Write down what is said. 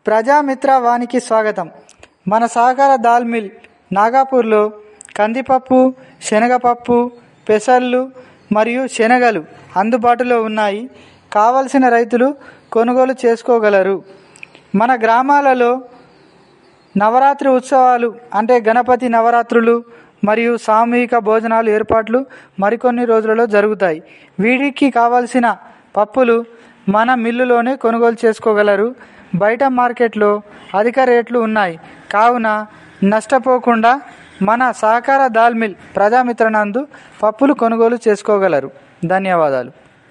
ప్రజామిత్ర వానికి స్వాగతం మన సహకార దాల్ మిల్ నాగాపూర్లో కందిపప్పు శనగపప్పు పెసళ్ళు మరియు శనగలు అందుబాటులో ఉన్నాయి కావలసిన రైతులు కొనుగోలు చేసుకోగలరు మన గ్రామాలలో నవరాత్రి ఉత్సవాలు అంటే గణపతి నవరాత్రులు మరియు సామూహిక భోజనాలు ఏర్పాట్లు మరికొన్ని రోజులలో జరుగుతాయి వీటికి కావాల్సిన పప్పులు మన మిల్లులోనే కొనుగోలు చేసుకోగలరు బయట మార్కెట్లో అధిక రేట్లు ఉన్నాయి కావున నష్టపోకుండా మన సహకార దాల్ మిల్ ప్రజామిత్రనందు పప్పులు కొనుగోలు చేసుకోగలరు ధన్యవాదాలు